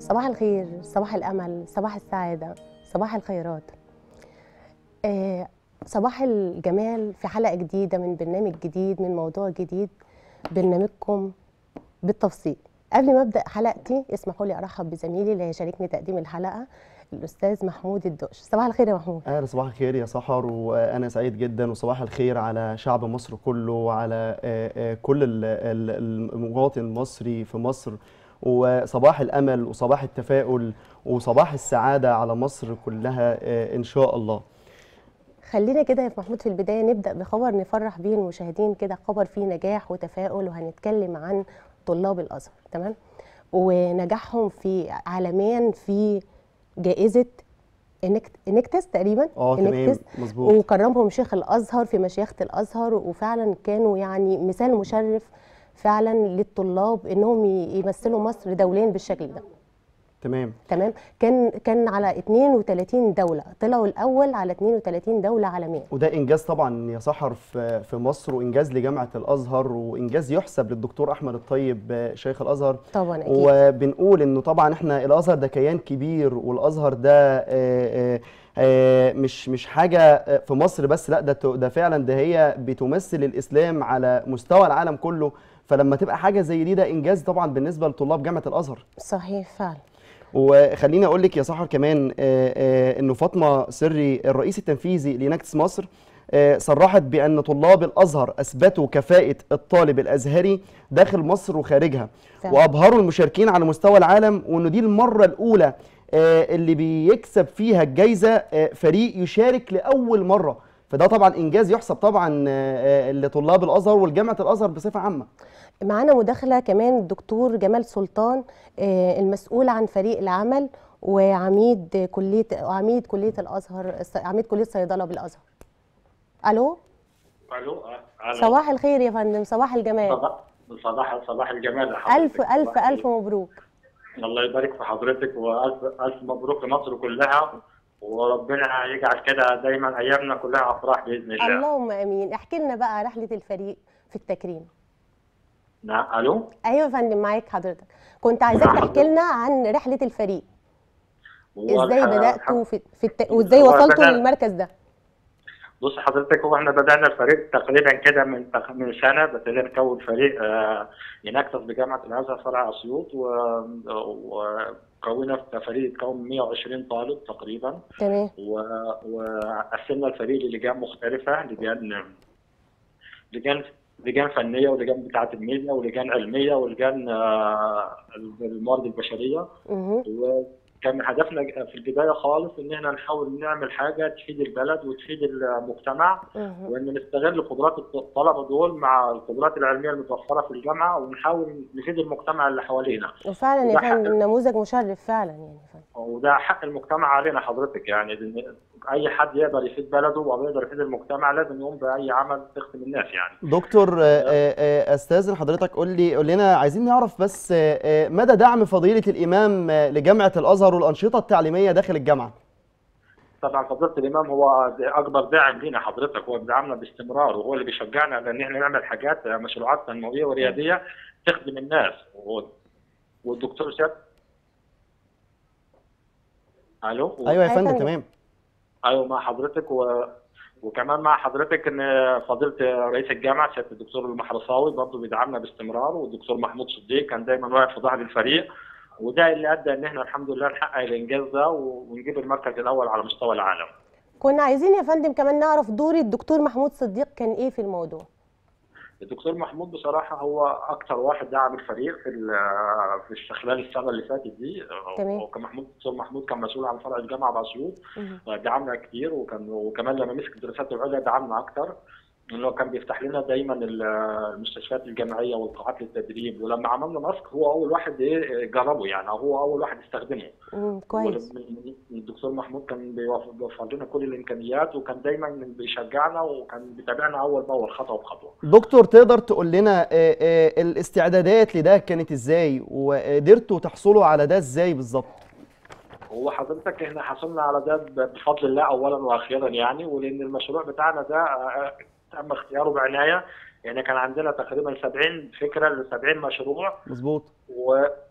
صباح الخير صباح الأمل صباح السعادة صباح الخيرات آه، صباح الجمال في حلقة جديدة من برنامج جديد من موضوع جديد برنامجكم بالتفصيل قبل ما أبدأ حلقتي اسمحوا لي أرحب بزميلي اللي هيشاركني تقديم الحلقة الأستاذ محمود الدقش صباح الخير يا محمود أهلا صباح الخير يا سحر وأنا سعيد جدا وصباح الخير على شعب مصر كله وعلى آه، آه، كل ال- ال- المواطن المصري في مصر وصباح الأمل وصباح التفاؤل وصباح السعادة على مصر كلها آه، إن شاء الله خلينا كده يا محمود في البداية نبدأ بخبر نفرح بيه المشاهدين كده خبر فيه نجاح وتفاؤل وهنتكلم عن طلاب الأزهر تمام ونجاحهم في عالميا في جائزة إنكت- انكتس تقريبا اه تمام انكتس مظبوط وكرمهم شيخ الازهر في مشيخه الازهر وفعلا كانوا يعني مثال مشرف فعلا للطلاب انهم ي- يمثلوا مصر دوليا بالشكل ده تمام تمام كان كان على 32 دوله طلعوا الاول على 32 دوله عالميا وده إنجاز طبعا يا سحر في في مصر وإنجاز لجامعة الأزهر وإنجاز يحسب للدكتور أحمد الطيب آه، شيخ الأزهر طبعا اكيد وبنقول انه طبعا احنا الازهر ده كيان كبير والازهر ده آه، آه، آه، مش مش حاجه آه، في مصر بس لا ده ت- ده فعلا ده هي بتمثل الاسلام على مستوى العالم كله فلما تبقى حاجه زي دي ده انجاز طبعا بالنسبه لطلاب جامعه الازهر صحيح فعلا وخليني اقول لك يا سحر كمان آه، آه، انه فاطمه سري الرئيس التنفيذي لنكتس مصر آه، صرحت بان طلاب الازهر اثبتوا كفاءه الطالب الازهري داخل مصر وخارجها فعلا. وابهروا المشاركين على مستوى العالم وانه دي المره الاولى آه، اللي بيكسب فيها الجائزه آه، فريق يشارك لاول مره فده طبعا انجاز يحسب طبعا آه، آه، لطلاب الازهر والجامعه الازهر بصفه عامه معانا مداخله كمان الدكتور جمال سلطان آه، المسؤول عن فريق العمل وعميد كليه عميد كليه الازهر عميد كليه صيدله بالازهر الو الو ألو. صباح الخير يا فندم صباح الجمال صباح صباح صباح الجمال يا حضرتك. ألف ألف صباح ألف مبروك الله يبارك في حضرتك والف الف مبروك لمصر كلها وربنا يجعل كده دايما ايامنا كلها افراح باذن الله اللهم امين احكي لنا بقى رحله الفريق في التكريم نعم الو ايوه يا فندم معاك حضرتك كنت عايزاك نعم. تحكي لنا عن رحله الفريق هو ازاي الح- بداتوا في, في الت... وازاي هو وصلتوا بدأ- للمركز ده بص حضرتك هو احنا بدانا الفريق تقريبا كده من تق- من سنه بدأنا نكون فريق آه، ينكتس بجامعه الازهر فرع اسيوط و- وكونا في فريق كون 120 طالب تقريبا تمام و- وقسمنا الفريق للجان مختلفة لجان لجان لجان فنية ولجان بتاعة الميديا ولجان علمية ولجان آه، الموارد البشرية مه. وكان هدفنا في البداية خالص إن احنا نحاول نعمل حاجة تفيد البلد وتفيد المجتمع مه. وإن نستغل قدرات الطلبة دول مع القدرات العلمية المتوفرة في الجامعة ونحاول نفيد المجتمع اللي حوالينا وفعلا يا وده حق- فندم نموذج مشرف فعلا يعني يا فندم وده حق المجتمع علينا حضرتك يعني لأن اي حد يقدر يفيد بلده ويقدر يفيد المجتمع لازم يقوم باي عمل تخدم الناس يعني دكتور آه، آه، آه، استاذن حضرتك قول لي قول لنا عايزين نعرف بس آه، آه، مدى دعم فضيله الامام آه، لجامعه الازهر والانشطه التعليميه داخل الجامعه طبعا فضيله الامام هو اكبر داعم لينا حضرتك هو بيدعمنا باستمرار وهو اللي بيشجعنا على ان احنا نعمل حاجات مشروعات تنمويه ورياديه تخدم الناس و- والدكتور شاب الو ايوه يا أيوة فندم فندم. تمام ايوه مع حضرتك و... وكمان مع حضرتك ان فضيله رئيس الجامعه سياده الدكتور المحرصاوي برضه بيدعمنا باستمرار والدكتور محمود صديق كان دايما واقف في ظهر الفريق وده اللي ادى ان احنا الحمد لله نحقق الانجاز ده ونجيب المركز الاول على مستوى العالم. كنا عايزين يا فندم كمان نعرف دور الدكتور محمود صديق كان ايه في الموضوع الدكتور محمود بصراحه هو اكثر واحد دعم الفريق في ال- في الس- خلال السنه اللي فاتت دي تمام. وكان محمود الدكتور محمود كان مسؤول عن فرع الجامعه باسيوط مه. دعمنا كتير وكان وكمان لما مسك الدراسات العليا دعمنا اكتر انه كان بيفتح لنا دايما ال- المستشفيات الجامعيه والقاعات للتدريب ولما عملنا ماسك هو اول واحد ايه جربه يعني هو اول واحد استخدمه مم، كويس وال- الدكتور محمود كان بيوفر بيوفر لنا كل الامكانيات وكان دايما بيشجعنا وكان بيتابعنا اول باول خطوه بخطوه دكتور تقدر تقول لنا آه، آه، الاستعدادات لده كانت ازاي وقدرتوا تحصلوا على ده ازاي بالظبط هو حضرتك احنا حصلنا على ده ب- بفضل الله اولا واخيرا يعني ولان المشروع بتاعنا ده آه، تم اختياره بعنايه يعني كان عندنا تقريبا 70 فكره ل 70 مشروع مظبوط و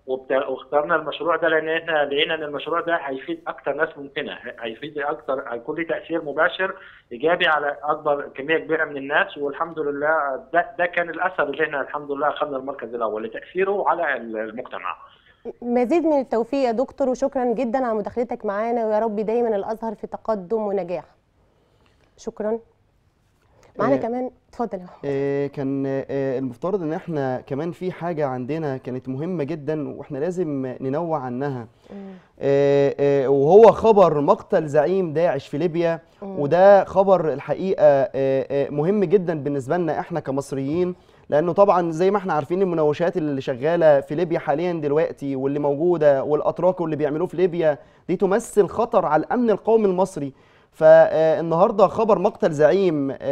وبت- واخترنا المشروع ده لان احنا لقينا ان المشروع ده هيفيد اكتر ناس ممكنه هيفيد اكتر هيكون له تاثير مباشر ايجابي على اكبر كميه كبيره من الناس والحمد لله ده ده كان الاثر اللي احنا الحمد لله اخذنا المركز الاول لتاثيره على المجتمع. مزيد من التوفيق يا دكتور وشكرا جدا على مداخلتك معانا ويا رب دايما الازهر في تقدم ونجاح شكرا معانا آه، كمان اتفضل يا محمود آه، كان آه، المفترض ان احنا كمان في حاجة عندنا كانت مهمة جدا واحنا لازم ننوع عنها آه، آه، وهو خبر مقتل زعيم داعش في ليبيا وده خبر الحقيقة آه، آه، مهم جدا بالنسبة لنا احنا كمصريين لانه طبعا زي ما احنا عارفين المناوشات اللي شغالة في ليبيا حاليا دلوقتي واللي موجودة والاتراك واللي بيعملوه في ليبيا دي تمثل خطر على الامن القومي المصري فالنهارده خبر مقتل زعيم آه،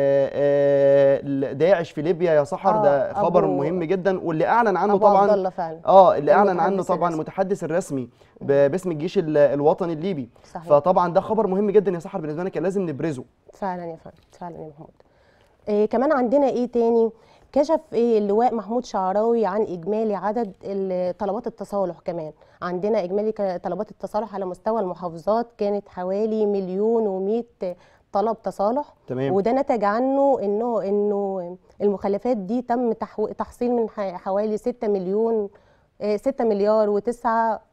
آه، داعش في ليبيا يا سحر آه، ده خبر أبو- مهم جدا واللي اعلن عنه ابو عبد طبعا الله فعلا اه اللي اعلن عنه المتحدث طبعا الرسمي. المتحدث الرسمي ب- باسم الجيش ال- الوطني الليبي صحيح فطبعا ده خبر مهم جدا يا سحر بالنسبه لنا كان لازم نبرزه فعلا يا فندم فعلا يا محمود إيه كمان عندنا ايه تاني كشف ايه اللواء محمود شعراوي عن اجمالي عدد ال- طلبات التصالح كمان عندنا اجمالي ك- طلبات التصالح على مستوى المحافظات كانت حوالي مليون ومئة طلب تصالح تمام وده نتج عنه انه انه المخلفات دي تم تحو- تحصيل من ح- حوالي 6 مليون آه، 6 مليار و9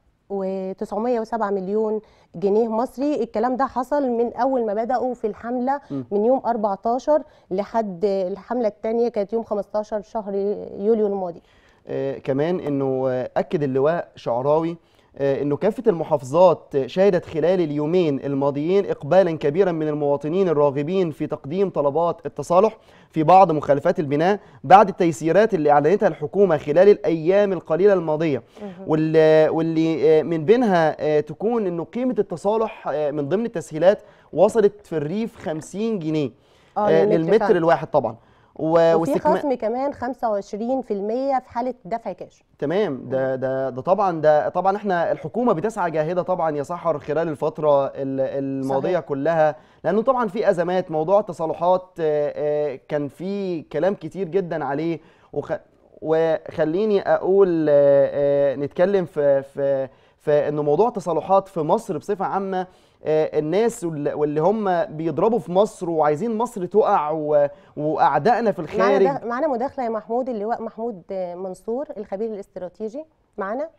و907 مليون جنيه مصري الكلام ده حصل من اول ما بداوا في الحمله م. من يوم 14 لحد الحمله الثانيه كانت يوم 15 شهر يوليو الماضي آه كمان انه آه، اكد اللواء شعراوي آه، انه كافه المحافظات شهدت خلال اليومين الماضيين اقبالا كبيرا من المواطنين الراغبين في تقديم طلبات التصالح في بعض مخالفات البناء بعد التيسيرات اللي اعلنتها الحكومه خلال الايام القليله الماضيه واللي, واللي آه، من بينها آه، تكون انه قيمه التصالح آه، من ضمن التسهيلات وصلت في الريف 50 جنيه اه آه، للمتر للمتر فعلا. الواحد طبعا و- وفي واستكمال- خصم كمان 25% في حاله دفع كاش تمام ده ده ده طبعا ده طبعا احنا الحكومه بتسعى جاهده طبعا يا سحر خلال الفتره ال- الماضيه صحيح. كلها لانه طبعا في ازمات موضوع التصالحات آه، آه، كان في كلام كتير جدا عليه وخ وخليني اقول آه، آه، نتكلم في في في انه موضوع التصالحات في مصر بصفه عامه آه، الناس واللي واللي هم بيضربوا في مصر وعايزين مصر تقع و- واعدائنا في معانا الخارج ده معانا مداخله يا محمود اللواء محمود منصور الخبير الاستراتيجي معانا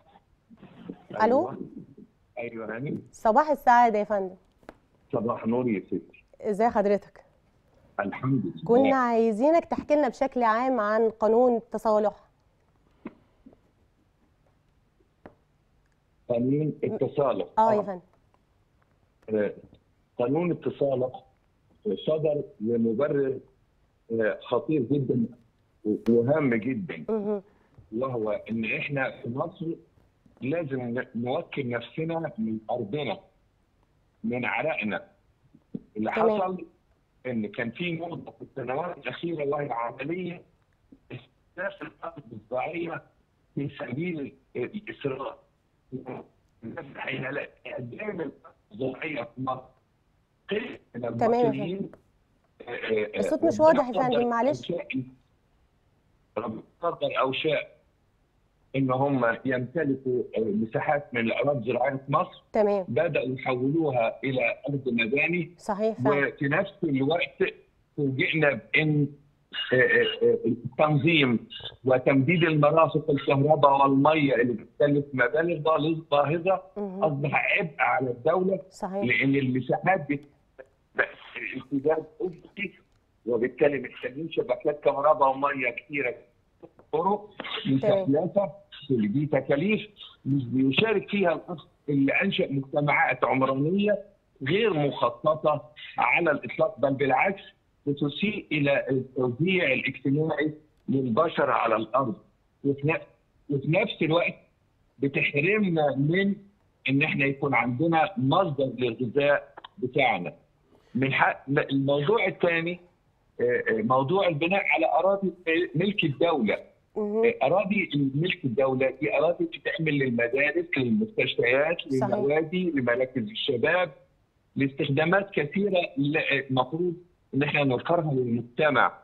الو ايوه يعني صباح السعاده يا فندم صباح نور يا ستي ازي حضرتك الحمد لله كنا عايزينك تحكي لنا بشكل عام عن قانون التصالح قانون التصالح اه يا فندم آه، قانون التصالح صدر لمبرر آه، خطير جدا وهام جدا مهم. وهو ان احنا في مصر لازم ن- نوكل نفسنا من ارضنا من عرقنا اللي تمام. حصل ان كان في نقطه في السنوات الاخيره وهي عمليه استهداف الارض الزراعيه في سبيل الاسراء الناس هيلاقي قدام الارض الزراعيه في مصر قله من تمام يا المصريين آه، آه، الصوت مش ربنا واضح يا فندم، قدر معلش. أوشاء- ربنا قدر اوشاء ان هم يمتلكوا آه، مساحات من الاراضي الزراعيه في مصر تمام بداوا يحولوها الى ارض مباني صحيح فعلا وفي نفس الوقت فوجئنا بان آه، آه، آه، التنظيم وتمديد المرافق الكهرباء والميه اللي بتكلف مبالغ باهظ- باهظه مهم. اصبح عبء على الدوله صحيح لان المساحات بت- بقت امتداد افقي وبالتالي محتاجين شبكات كهرباء وميه كثيره طرق مستهلكه كل دي تكاليف مش بيشارك فيها الاخ اللي انشا مجتمعات عمرانيه غير مخططه على الاطلاق بل بالعكس بتسيء الى التوزيع الاجتماعي للبشر على الارض وفي ن- وفي نفس الوقت بتحرمنا من ان احنا يكون عندنا مصدر للغذاء بتاعنا من حق الموضوع الثاني موضوع البناء على اراضي ملك الدوله مهم. اراضي ملك الدوله دي اراضي بتتعمل للمدارس للمستشفيات صحيح. للنوادي لمراكز الشباب لاستخدامات كثيره ل- المفروض ان احنا نوفرها للمجتمع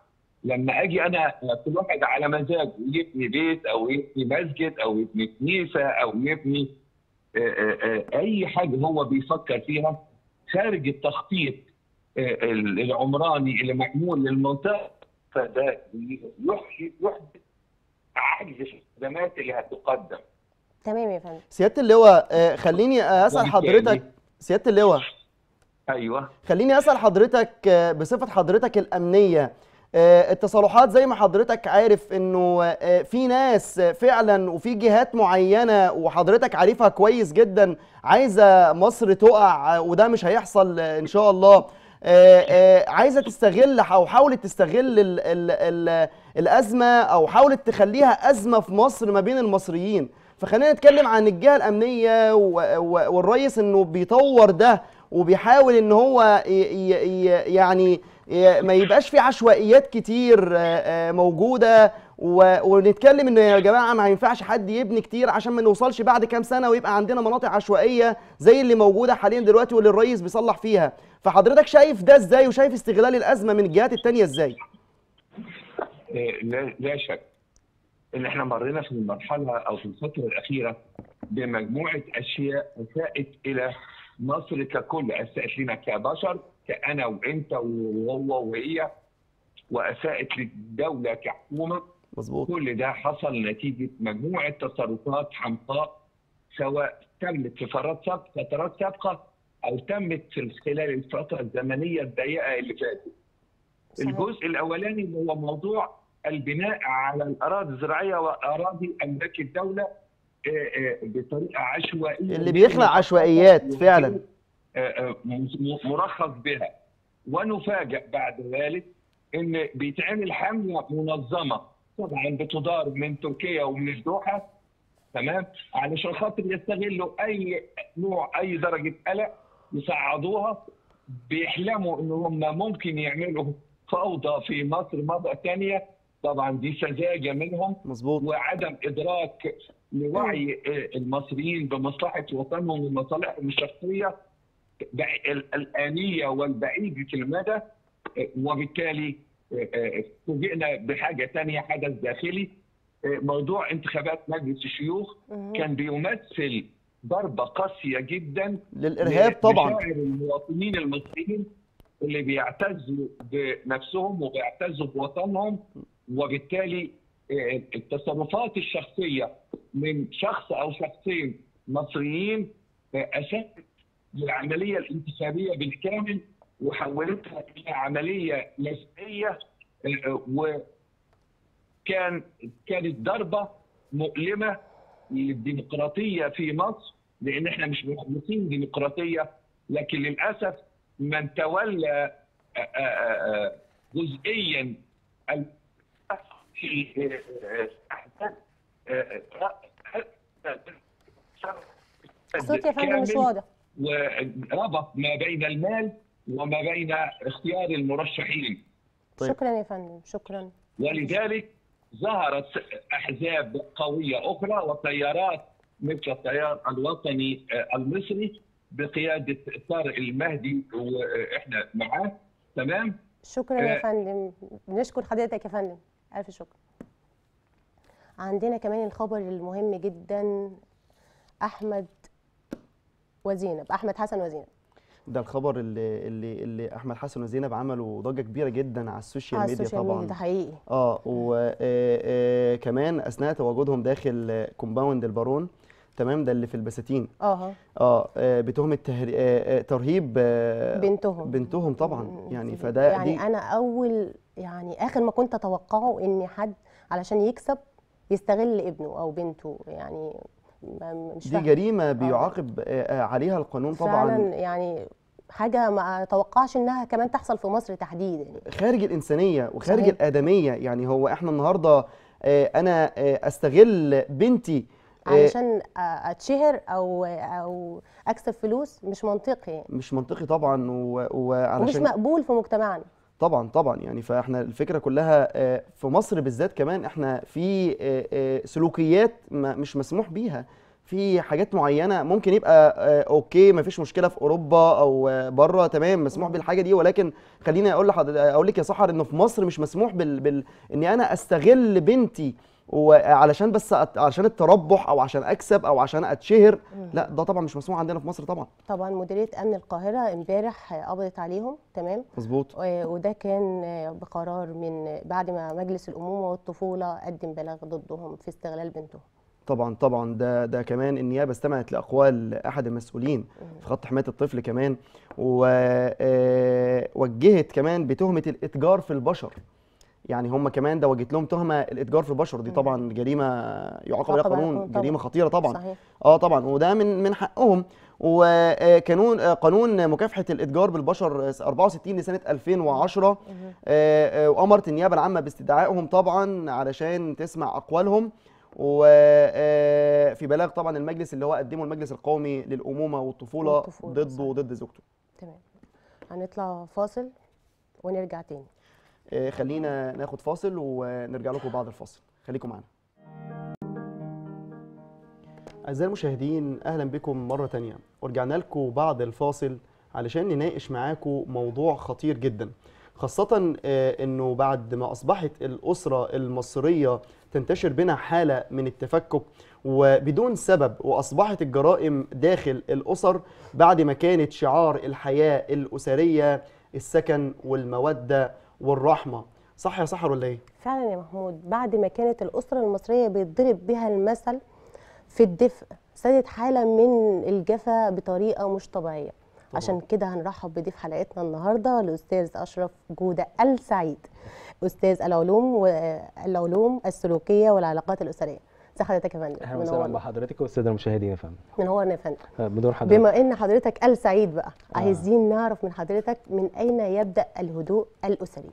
لما اجي انا كل واحد على مزاجه يبني بيت او يبني مسجد او يبني كنيسه او يبني آه، آه، آه، اي حاجه هو بيفكر فيها خارج التخطيط آه، العمراني اللي معمول للمنطقه فده يحدث يحدث عجز في الخدمات اللي هتقدم تمام يا فندم سياده اللواء آه، خليني اسال وبالتالي- حضرتك سياده اللواء ايوه خليني اسال حضرتك آه، بصفه حضرتك الامنيه آه، التصالحات زي ما حضرتك عارف انه آه، في ناس آه، فعلا وفي جهات معينه وحضرتك عارفها كويس جدا عايزه مصر تقع آه، وده مش هيحصل آه، ان شاء الله آه، آه، عايزه تستغل او حاولت تستغل ال ال ال الازمه او حاولت تخليها ازمه في مصر ما بين المصريين فخلينا نتكلم عن الجهه الامنيه و- و- والرئيس انه بيطور ده وبيحاول ان هو ي- ي- ي- يعني ي- ما يبقاش في عشوائيات كتير آه، آه، موجوده و- ونتكلم ان يا جماعه ما ينفعش حد يبني كتير عشان ما نوصلش بعد كام سنه ويبقى عندنا مناطق عشوائيه زي اللي موجوده حاليا دلوقتي واللي الرئيس بيصلح فيها فحضرتك شايف ده ازاي وشايف استغلال الازمه من الجهات التانيه ازاي آه، لا لا شك ان احنا مرينا في المرحله او في الفتره الاخيره بمجموعه اشياء اساءت الى مصر ككل اساءت لنا كبشر كانا وانت وهو وهي واساءت للدوله كحكومه مظبوط كل ده حصل نتيجه مجموعه تصرفات حمقاء سواء تمت في فترات سابقه فترات سابقه او تمت في خلال الفتره الزمنيه الضيقه اللي فاتت. صحيح. الجزء الاولاني اللي هو موضوع البناء على الاراضي الزراعيه واراضي املاك الدوله آه، آه، بطريقه عشوائيه اللي بيخلق عشوائيات فعلا آه، آه، م- مرخص بها ونفاجأ بعد ذلك ان بيتعمل حمله منظمه طبعا بتدار من تركيا ومن الدوحه تمام علشان خاطر يستغلوا اي نوع اي درجه قلق يصعدوها بيحلموا ان هم ممكن يعملوا فوضى في مصر مره ثانيه طبعا دي سذاجه منهم مظبوط وعدم ادراك لوعي آه، المصريين بمصلحه وطنهم ومصالحهم الشخصيه بع- ال- الانيه والبعيده المدى آه، وبالتالي آه، آه، فوجئنا بحاجه ثانيه حدث داخلي آه، موضوع انتخابات مجلس الشيوخ مهم. كان بيمثل ضربه قاسيه جدا للارهاب طبعا لمشاعر المواطنين المصريين اللي بيعتزوا بنفسهم وبيعتزوا بوطنهم وبالتالي آه، التصرفات الشخصيه من شخص او شخصين مصريين آه، اساءت للعمليه الانتخابيه بالكامل وحولتها الى عمليه نسبيه آه، آه، وكان كانت ضربه مؤلمه للديمقراطيه في مصر لان احنا مش مخلصين ديمقراطيه لكن للاسف من تولى آه، آه، آه، جزئيا ال- في آه، آه، أحداث، آه، آه، الصوت يا فندم مش كامل واضح وربط ما بين المال وما بين اختيار المرشحين طيب. شكرا يا فندم شكرا ولذلك ظهرت احزاب قويه اخرى وتيارات مثل التيار الوطني آه، المصري بقياده طارق المهدي واحنا معاه تمام شكرا يا آه. فندم بنشكر حضرتك يا فندم الف شكر عندنا كمان الخبر المهم جدا احمد وزينب احمد حسن وزينب ده الخبر اللي اللي اللي احمد حسن وزينب عملوا ضجه كبيره جدا على السوشيال على ميديا السوشيال ميديا طبعا ده حقيقي اه وكمان اثناء تواجدهم داخل كومباوند البارون تمام ده اللي في البساتين اه اه آه، بتهمه تهري... آه، آه، ترهيب آه، بنتهم بنتهم طبعا مم. يعني فده يعني دي انا اول يعني اخر ما كنت اتوقعه ان حد علشان يكسب يستغل ابنه او بنته يعني ما- مش دي فاهمة. جريمه بيعاقب آه، آه، عليها القانون طبعا فعلا يعني حاجه ما اتوقعش انها كمان تحصل في مصر تحديدا خارج الانسانيه وخارج صحيح. الادميه يعني هو احنا النهارده آه، انا آه، استغل بنتي آه، علشان أ- اتشهر او او اكسب فلوس مش منطقي يعني مش منطقي طبعا و- ومش وعلشان مقبول في مجتمعنا طبعا طبعا يعني فاحنا الفكره كلها آه، في مصر بالذات كمان احنا في آه، آه، سلوكيات ما- مش مسموح بيها في حاجات معينه ممكن يبقى آه، اوكي مفيش مشكله في اوروبا او آه، بره تمام مسموح بالحاجه دي ولكن خليني اقول لحضرتك اقول لك يا سحر انه في مصر مش مسموح بال, بال... اني انا استغل بنتي وعلشان بس أت... علشان التربح او عشان اكسب او عشان اتشهر لا ده طبعا مش مسموح عندنا في مصر طبعا طبعا مديريه امن القاهره امبارح قبضت عليهم تمام مظبوط و- وده كان بقرار من بعد ما مجلس الامومه والطفوله قدم بلاغ ضدهم في استغلال بنتهم طبعا طبعا ده ده كمان النيابه استمعت لاقوال احد المسؤولين في خط حمايه الطفل كمان ووجهت كمان بتهمه الاتجار في البشر يعني هم كمان ده وجهت لهم تهمه الاتجار في البشر دي طبعا جريمه يعاقب عليها يعاقب عليها قانون قانون طبعاً. جريمه خطيره طبعا صحيح اه طبعا وده من من حقهم وقانون قانون مكافحه الاتجار بالبشر 64 لسنه 2010 آه، آه، وامرت النيابه العامه باستدعائهم طبعا علشان تسمع اقوالهم وفي بلاغ طبعا المجلس اللي هو قدمه المجلس القومي للامومه والطفوله والطفولة، ضده صح. وضد زوجته تمام هنطلع فاصل ونرجع تاني آه، خلينا ناخد فاصل ونرجع لكم بعد الفاصل خليكم معانا أعزائي المشاهدين أهلا بكم مرة تانية ورجعنا لكم بعد الفاصل علشان نناقش معاكم موضوع خطير جدا خاصة آه، إنه بعد ما أصبحت الأسرة المصرية تنتشر بنا حالة من التفكك وبدون سبب وأصبحت الجرائم داخل الأسر بعد ما كانت شعار الحياة الأسرية السكن والمودة والرحمة صح يا سحر ولا إيه؟ فعلا يا محمود بعد ما كانت الأسرة المصرية بيتضرب بها المثل في الدفء سادت حالة من الجفا بطريقة مش طبيعية عشان كده هنرحب بضيف حلقتنا النهارده الأستاذ أشرف جودة السعيد أستاذ العلوم والعلوم السلوكية والعلاقات الأسرية ازي حضرتك يا فندم اهلا وسهلا منورنا بحضرتك والساده المشاهدين يا فندم منورنا يا فندم آه، بدون حضرتك بما ان حضرتك ال سعيد بقى آه. عايزين نعرف من حضرتك من اين يبدا الهدوء الاسري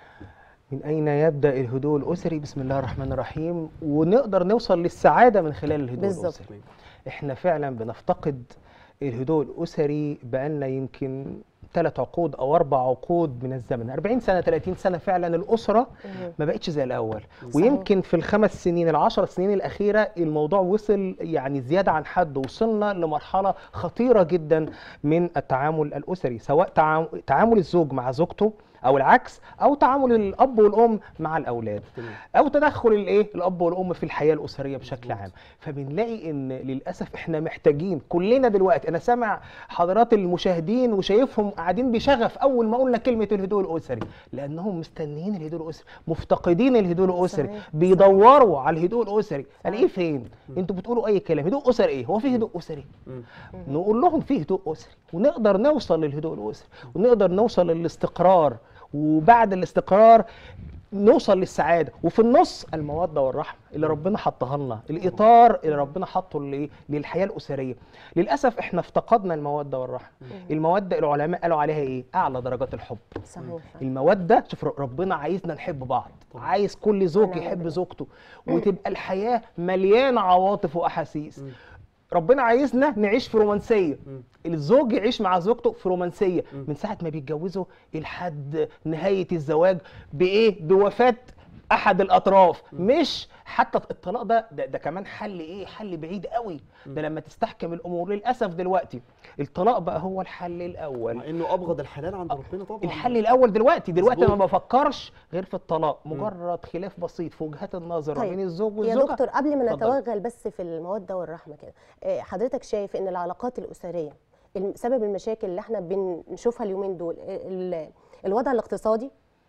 من اين يبدا الهدوء الاسري بسم الله الرحمن الرحيم ونقدر نوصل للسعاده من خلال الهدوء بالظبط. الاسري احنا فعلا بنفتقد الهدوء الاسري بقالنا يمكن ثلاث عقود او اربع عقود من الزمن 40 سنه 30 سنه فعلا الاسره ما بقتش زي الاول صحيح. ويمكن في الخمس سنين العشر سنين الاخيره الموضوع وصل يعني زياده عن حد وصلنا لمرحله خطيره جدا من التعامل الاسري سواء تعام- تعامل الزوج مع زوجته او العكس او تعامل الاب والام مع الاولاد تمام. او تدخل الايه الاب والام في الحياه الاسريه بشكل عام فبنلاقي ان للاسف احنا محتاجين كلنا دلوقتي انا سامع حضرات المشاهدين وشايفهم قاعدين بشغف اول ما قلنا كلمه الهدوء الاسري لانهم مستنيين الهدوء الاسري مفتقدين الهدوء الاسري صحيح. بيدوروا على الهدوء الاسري صحيح. الاقيه فين انتوا بتقولوا اي كلام هدوء اسري ايه هو في هدوء اسري مم. نقول لهم في هدوء اسري ونقدر نوصل للهدوء الاسري ونقدر نوصل للاستقرار وبعد الاستقرار نوصل للسعاده وفي النص الموده والرحمه اللي ربنا حطها لنا الاطار اللي ربنا حطه لإيه؟ للحياه الاسريه للاسف احنا افتقدنا الموده والرحمه الموده العلماء قالوا عليها ايه اعلى درجات الحب صحيح فعلا. الموده شوف ربنا عايزنا نحب بعض عايز كل زوج ونعم يحب بالله. زوجته وتبقى الحياه مليانه عواطف واحاسيس ربنا عايزنا نعيش في رومانسيه الزوج يعيش مع زوجته في رومانسيه من ساعه ما بيتجوزوا لحد نهايه الزواج بايه بوفاه احد الاطراف مش حتى الطلاق ده, ده ده كمان حل ايه حل بعيد قوي ده لما تستحكم الامور للاسف دلوقتي الطلاق بقى هو الحل الاول مع انه ابغض الحلال عند ربنا طبعا الحل الاول دلوقتي دلوقتي انا مظبوط. ما بفكرش غير في الطلاق مجرد خلاف بسيط في وجهات النظر طيب. بين الزوج يا والزوجه دكتور قبل ما اتفضل. نتوغل بس في الموده والرحمه كده آه، حضرتك شايف ان العلاقات الاسريه الم- سبب المشاكل اللي احنا بنشوفها اليومين دول ال- الوضع الاقتصادي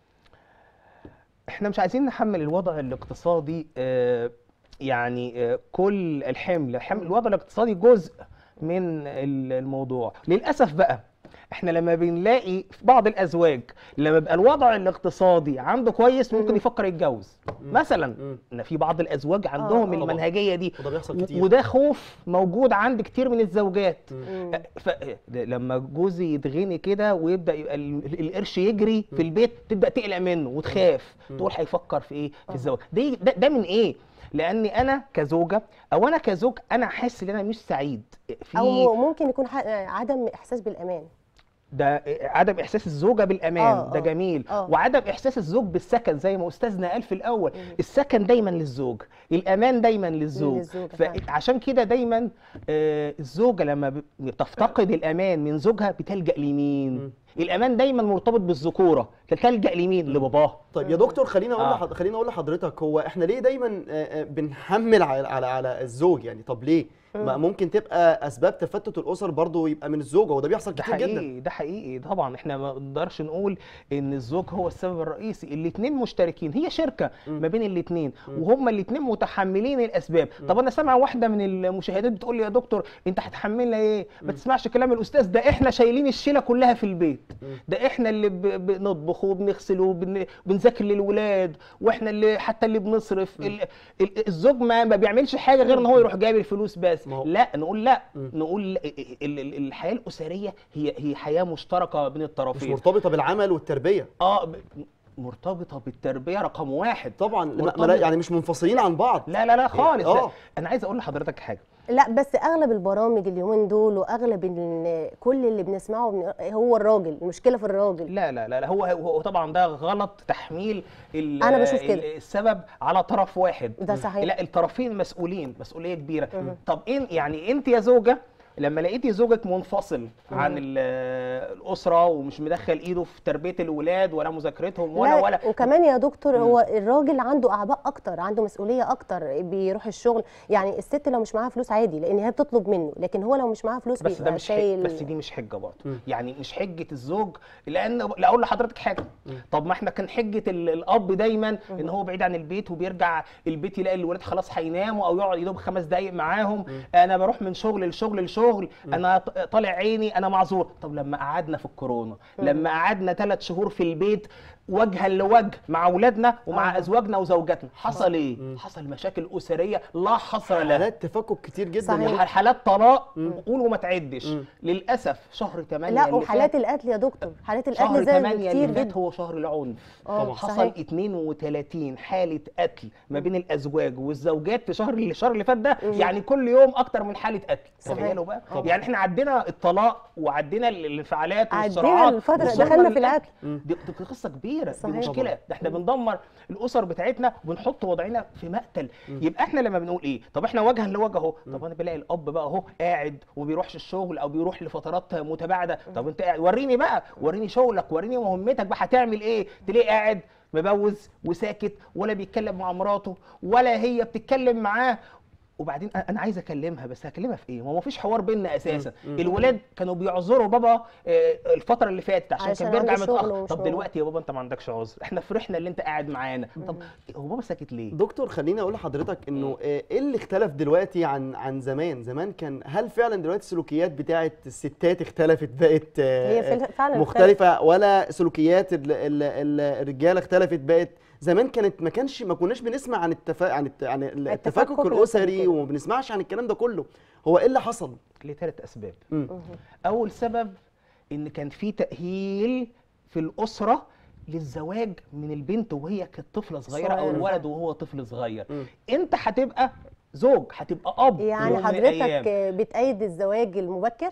احنا مش عايزين نحمل الوضع الاقتصادي آه، يعني آه، كل الحمل الحمل الوضع الاقتصادي جزء من ال- الموضوع للاسف بقى احنا لما بنلاقي في بعض الازواج لما بيبقى الوضع الاقتصادي عنده كويس ممكن يفكر يتجوز مثلا مم. ان في بعض الازواج عندهم طبعاً. المنهجيه دي وده بيحصل و- كتير وده خوف موجود عند كتير من الزوجات مم. ف... ده لما جوزي يتغني كده ويبدا يبقى ال- القرش يجري في البيت تبدا تقلق منه وتخاف تقول هيفكر في ايه في الزواج ده, ده ده من ايه لاني انا كزوجه او انا كزوج انا حاسس ان انا مش سعيد في او ممكن يكون ح- عدم احساس بالامان ده عدم احساس الزوجه بالامان آه، ده آه، جميل آه. وعدم احساس الزوج بالسكن زي ما استاذنا قال في الاول مم. السكن دايما للزوج الامان دايما للزوج للزوجة فعلا. فعشان كده دايما آه، الزوجه لما ب- بتفتقد الامان من زوجها بتلجا لمين مم. الامان دايما مرتبط بالذكوره تلجا لمين لباباها طيب يا دكتور خليني اقول آه. لحض... خليني اقول لحضرتك هو احنا ليه دايما آه، آه، بنحمل على على على الزوج يعني طب ليه ما ممكن تبقى اسباب تفتت الاسر برضو يبقى من الزوجه وده بيحصل ده كتير جدا حقيقي ده حقيقي طبعا احنا ما نقدرش نقول ان الزوج هو السبب الرئيسي الاثنين مشتركين هي شركه ما بين الاثنين وهما الاثنين متحملين الاسباب طب انا سامع واحده من المشاهدات بتقول لي يا دكتور انت هتحملنا ايه ما تسمعش كلام الاستاذ ده احنا شايلين الشيله كلها في البيت ده احنا اللي ب- بنطبخ وبنغسل وبنذاكر للولاد واحنا اللي حتى اللي بنصرف ال- ال- الزوج ما ما بيعملش حاجه غير ان هو يروح جايب الفلوس بس ما هو- لا نقول لا نقول لا، ال- ال- الحياه الاسريه هي هي حياه مشتركه بين مش الطرفين مرتبطه بالعمل والتربيه اه ب- مرتبطه بالتربيه رقم واحد طبعا ما- ما مرتبط- لا- يعني مش منفصلين عن بعض لا لا لا خالص آه. لا. انا عايز اقول لحضرتك حاجه لا بس اغلب البرامج اليومين دول واغلب ال- كل اللي بنسمعه بن- هو الراجل المشكله في الراجل لا لا لا لا، هو هو طبعا ده غلط تحميل ال- أنا بشوف كده. ال- السبب على طرف واحد ده صحيح. لا الطرفين مسؤولين مسؤوليه كبيره طب إن يعني انت يا زوجه لما لقيتي زوجك منفصل عن ال- الاسره ومش مدخل ايده في تربيه الولاد ولا مذاكرتهم ولا لا ولا وكمان يا دكتور هو الراجل عنده اعباء اكتر عنده مسؤوليه اكتر بيروح الشغل يعني الست لو مش معاها فلوس عادي لان هي بتطلب منه لكن هو لو مش معاها فلوس بس ده بيبقى مش حج... شايل بس دي مش حجه برضه يعني مش حجه الزوج لان لا اقول لحضرتك حاجه طب ما احنا كان حجه ال... الاب دايما ان هو بعيد عن البيت وبيرجع البيت يلاقي الولاد خلاص هيناموا او يقعد يدوب خمس دقايق معاهم انا بروح من شغل لشغل لشغل انا ط- طالع عيني انا معذور طب لما قعدنا في الكورونا لما قعدنا ثلاث شهور في البيت وجها لوجه مع اولادنا ومع آه. ازواجنا وزوجاتنا حصل ايه حصل مشاكل اسريه لا حصر لها حالات تفكك كتير جدا صحيح. يعني حالات طلاق قول وما تعدش للاسف شهر 8 لا اللي وحالات فات القتل يا دكتور حالات شهر القتل زادت 8 كتير اللي فات جدا هو شهر العنف آه، طبعا. حصل صحيح. 32 حاله قتل ما بين الازواج والزوجات في شهر الشهر اللي فات ده يعني كل يوم اكتر من حاله قتل صحيح. تخيلوا بقى طبعا. يعني احنا عدينا الطلاق وعدينا الانفعالات عدينا والصراعات الفترة، وصلنا دخلنا في للقتل. القتل. دي, دي قصه كبيره دي صحيح. مشكله ده احنا بندمر الاسر بتاعتنا وبنحط وضعنا في مقتل يبقى احنا لما بنقول ايه طب احنا وجها لوجه اهو طب انا بلاقي الاب بقى اهو قاعد وما بيروحش الشغل او بيروح لفترات متباعده طب انت قاعد وريني بقى وريني شغلك وريني مهمتك بقى هتعمل ايه تلاقيه قاعد مبوز وساكت ولا بيتكلم مع مراته ولا هي بتتكلم معاه وبعدين أنا- انا عايز اكلمها بس هكلمها في ايه؟ ما هو مفيش حوار بيننا اساسا، الولاد كانوا بيعذروا بابا آه، الفتره اللي فاتت عشان عشان كان بيرجع عنده شغل متاخر، ومش طب موجود. دلوقتي يا بابا انت ما عندكش عذر، احنا فرحنا اللي انت قاعد معانا، طب هو بابا ساكت ليه؟ دكتور خليني اقول لحضرتك انه آه، ايه اللي اختلف دلوقتي عن عن زمان زمان كان هل فعلا دلوقتي السلوكيات بتاعه الستات اختلفت بقت آه، هي فعلا- فعلا مختلفه ولا سلوكيات ال- ال- ال- الرجاله اختلفت بقت زمان كانت ما كانش ما كناش بنسمع عن التفا... عن الت... عن ال- التفكك التفكك الأسري الاسري كده. وما بنسمعش عن الكلام ده كله هو ايه اللي حصل لثلاث اسباب. مم. اول سبب ان كان في تاهيل في الاسره للزواج من البنت وهي كانت طفله صغيره او صغيرة. الولد وهو طفل صغير مم. انت هتبقى زوج هتبقى اب يعني يوم من الأيام. حضرتك بتأيد الزواج المبكر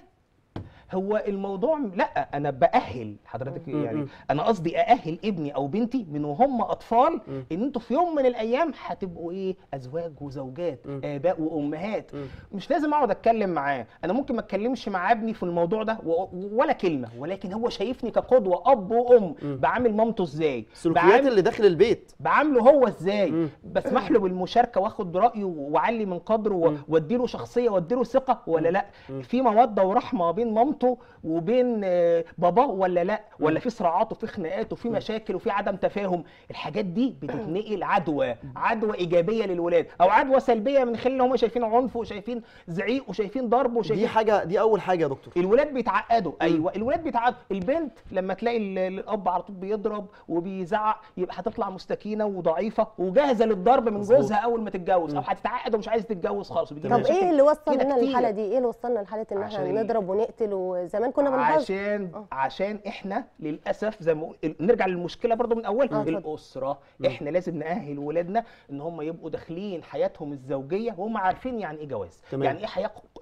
هو الموضوع لا انا باهل حضرتك مم. يعني مم. انا قصدي ااهل ابني او بنتي من وهم اطفال مم. ان انتوا في يوم من الايام هتبقوا ايه ازواج وزوجات مم. اباء وامهات مم. مش لازم اقعد اتكلم معاه انا ممكن ما اتكلمش مع ابني في الموضوع ده و- ولا كلمه ولكن هو شايفني كقدوه اب وام مم. بعامل مامته ازاي السلوكيات بعامل- اللي داخل البيت بعامله هو ازاي مم. بسمح له بالمشاركه واخد رايه واعلي من قدره و- مم. واديله شخصيه واديله ثقه ولا لا في موده ورحمه بين مامته وبين آه، باباه ولا لا ولا في صراعات وفي خناقات وفي مشاكل وفي عدم تفاهم الحاجات دي بتتنقل عدوى عدوى ايجابيه للولاد او عدوى سلبيه من خلال ان هم شايفين عنف وشايفين زعيق وشايفين ضرب دي وشايفين حاجه دي اول حاجه يا دكتور الولاد بيتعقدوا ايوه الولاد بيتعقدوا البنت لما تلاقي ال- الاب على طول بيضرب وبيزعق يبقى هتطلع مستكينه وضعيفه وجاهزه للضرب من مظبوط. جوزها اول ما تتجوز او هتتعقد ومش عايزه تتجوز خالص وبيجي طب مشاكل ايه اللي وصل كده لنا كتير. للحاله دي ايه اللي وصلنا لحاله ان عشان احنا ال- نضرب ونقتل وزمان كنا بنهزر عشان عشان احنا للاسف زي ما بقول- نرجع للمشكله برضو من اولها آه، اتفضل. الاسره احنا لازم ناهل ولادنا ان هم يبقوا داخلين حياتهم الزوجيه وهم عارفين يعني ايه جواز تمام. يعني ايه حياه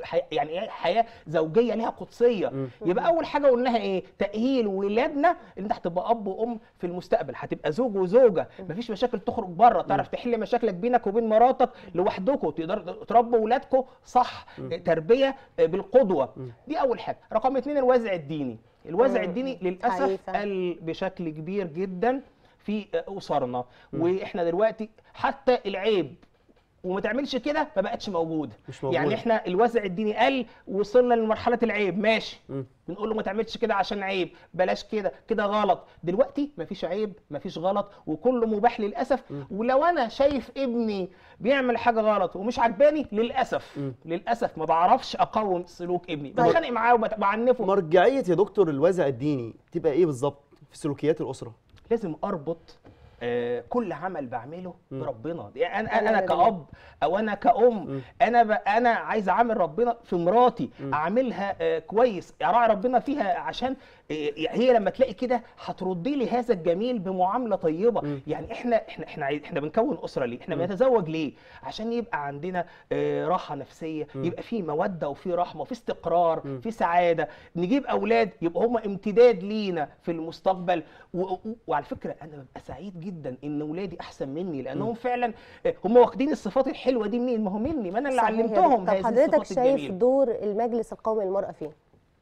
حي... يعني ايه حياه زوجيه ليها قدسيه مم. يبقى اول حاجه قلناها ايه تاهيل ولادنا ان انت هتبقى اب وام في المستقبل هتبقى زوج وزوجه مفيش مشاكل تخرج بره تعرف تحل مشاكلك بينك وبين مراتك لوحدكم تقدروا تربوا ولادكم صح تربيه بالقدوه دي اول حاجه رقم اتنين الوازع الديني الوازع مم. الديني للاسف حقيقة. قل بشكل كبير جدا في اسرنا واحنا دلوقتي حتى العيب وما تعملش كده ما بقتش موجوده مش موجودة. يعني احنا الوازع الديني قل وصلنا لمرحله العيب ماشي مم. بنقول له ما تعملش كده عشان عيب بلاش كده كده غلط دلوقتي مفيش عيب مفيش غلط وكله مباح للاسف ولو انا شايف ابني بيعمل حاجه غلط ومش عجباني للاسف مم. للاسف ما بعرفش اقاوم سلوك ابني طيب. بتخانق معاه وبعنفه مرجعيه يا دكتور الوازع الديني تبقى ايه بالظبط في سلوكيات الاسره لازم اربط آه، كل عمل بعمله مم. بربنا يعني انا أنا انا بالله. كاب او انا كأم مم. انا ب... انا عايز اعامل ربنا في مراتي مم. اعاملها آه، كويس اراعي ربنا فيها عشان آه، هي لما تلاقي كده هتردي لي هذا الجميل بمعامله طيبه مم. يعني احنا احنا احنا عايز- احنا بنكون اسره ليه احنا مم. بنتزوج ليه عشان يبقى عندنا آه، راحه نفسيه مم. يبقى في موده وفي رحمه وفي استقرار مم. في سعاده نجيب اولاد يبقى هم امتداد لينا في المستقبل و... و... وعلى فكره انا ببقى سعيد جدا ان اولادي احسن مني لانهم فعلا آه، هم واخدين الصفات الحلوه دي منين ما هو مني ما انا اللي صحيح يا علمتهم دكتور. هذه حضرتك الصفات شايف الجميله دور المجلس القومي للمرأة فين؟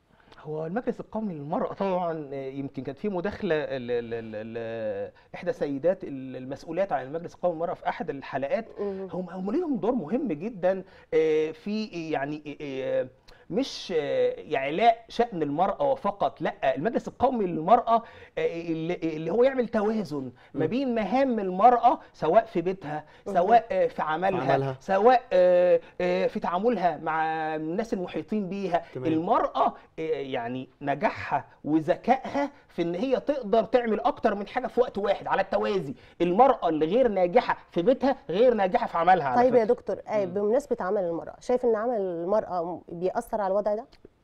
هو المجلس القومي للمرأة طبعا آه، يمكن كانت في مداخلة ل- ل- ل- ل- إحدى سيدات ال- المسؤولات عن المجلس القومي للمرأة في أحد الحلقات مم. هم هم ليهم دور مهم جدا آه، في يعني آه، مش آه، إعلاء شأن المرأة فقط لا المجلس القومي للمرأة آه، اللي اللي هو يعمل توازن ما بين مهام المرأة سواء في بيتها سواء آه، في عملها, عملها. سواء آه، آه، في تعاملها مع الناس المحيطين بيها تمام. المرأة آه، يعني نجاحها وذكائها في ان هي تقدر تعمل اكتر من حاجة في وقت واحد على التوازي المرأة اللي غير ناجحة في بيتها غير ناجحة في عملها على طيب يا فكرة. دكتور آه، بمناسبة عمل المرأة شايف ان عمل المرأة بيأثر على الوضع ده؟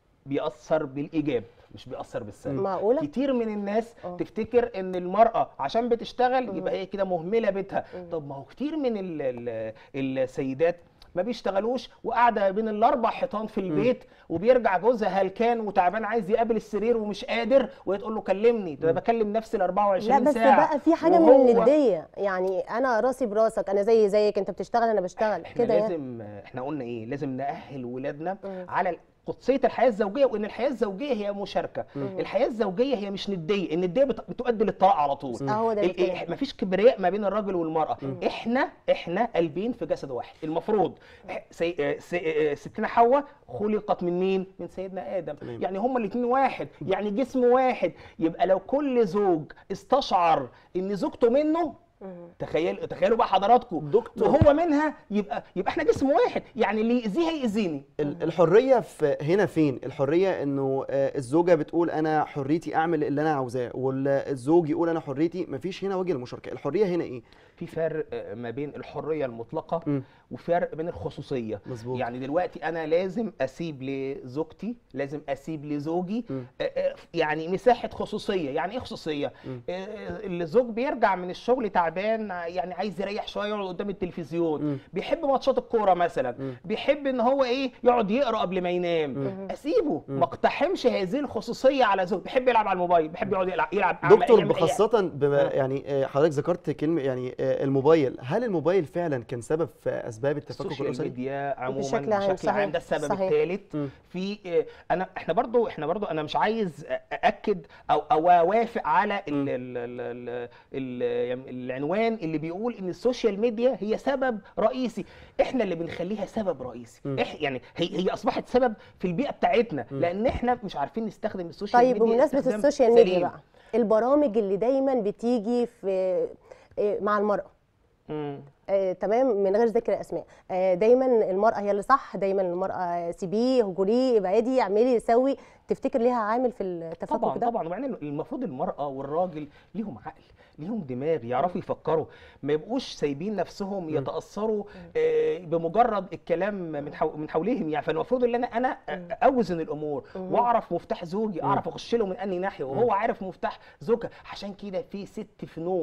بيأثر بالإيجاب مش بيأثر بالسلب معقولة؟ كتير من الناس آه. تفتكر ان المرأة عشان بتشتغل يبقى هي كده مهملة بيتها طب ما هو كتير من ال ال السيدات ما بيشتغلوش وقاعده بين الاربع حيطان في البيت وبيرجع جوزها هلكان وتعبان عايز يقابل السرير ومش قادر وهي تقول له كلمني ده أنا بكلم نفسي ال 24 لا بس ساعه بقى في حاجة من وهو- الندية يعني انا راسي براسك انا زي زيك انت بتشتغل انا بشتغل احنا كده يعني لازم احنا قلنا ايه لازم نأهل ولادنا مم. على قدسيه الحياه الزوجيه وان الحياه الزوجيه هي مشاركه الحياه الزوجيه هي مش نديه النديه بت- بتؤدي للطلاق على طول اهو ده ال- الكلام. ال- مفيش كبرياء ما بين الراجل والمراه احنا احنا قلبين في جسد واحد المفروض إح- سي... آه، سي... آه، ستنا حواء خلقت من مين من سيدنا ادم تمام. يعني هما الاثنين واحد يعني جسم واحد يبقى لو كل زوج استشعر ان زوجته منه مم. تخيل تخيلوا بقى حضراتكم دكتور. وهو منها يبقى يبقى احنا جسم واحد يعني اللي يأذيها يأذيني ال- الحريه في هنا فين الحريه انه آه، الزوجه بتقول انا حريتي اعمل اللي انا عاوزاه والزوج يقول انا حريتي مفيش هنا وجه المشاركه الحريه هنا ايه في فرق آه، ما بين الحريه المطلقه مم. وفرق بين الخصوصيه مظبوط. يعني دلوقتي انا لازم اسيب لزوجتي لازم اسيب لزوجي مم. آه، آه، يعني مساحه خصوصيه يعني ايه خصوصيه مم. آه، الزوج بيرجع من الشغل تعبان آه، يعني عايز يريح شويه يقعد قدام التلفزيون مم. بيحب ماتشات الكوره مثلا مم. بيحب ان هو ايه يقعد يقرا قبل ما ينام مم. اسيبه مم. ما اقتحمش هذه الخصوصيه على زوج بيحب يلعب على الموبايل بيحب يقعد يلعب يلعب يعمل- دكتور يعمل أي- بخاصة بما آه. يعني آه، حضرتك ذكرت كلمة يعني آه، الموبايل هل الموبايل فعلا كان سبب في أسباب التفكك السوشيال الأسري؟ ميديا عموما بشكل بشكل عام، عام, صحيح، ده السبب صحيح. الثالث مم. في آه، انا احنا برضو احنا برضو انا مش عايز أ- ااكد او او اوافق على ال مم. ال ال ال ال يعني العنوان اللي بيقول ان السوشيال ميديا هي سبب رئيسي احنا اللي بنخليها سبب رئيسي مم. إح يعني هي هي اصبحت سبب في البيئه بتاعتنا مم. لان احنا مش عارفين نستخدم السوشيال طيب ميديا بمناسبة استخدام السوشيال ميديا سليم. بقى البرامج اللي دايما بتيجي في آه، مع المرأة مم. آه، تمام من غير ذكر اسماء آه، دايما المراه هي اللي صح دايما المراه سيبيه هجريه ابعدي اعملي سوي تفتكر ليها عامل في التفكك طبعا ده طبعا وبعدين المفروض المراه والراجل ليهم عقل ليهم دماغ يعرفوا يفكروا ما يبقوش سايبين نفسهم يتاثروا آه، بمجرد الكلام من حو من حولهم يعني فالمفروض ان انا انا اوزن الامور واعرف مفتاح زوجي اعرف اخش له من انهي ناحيه وهو عارف مفتاح زوجها عشان كده في ست فنون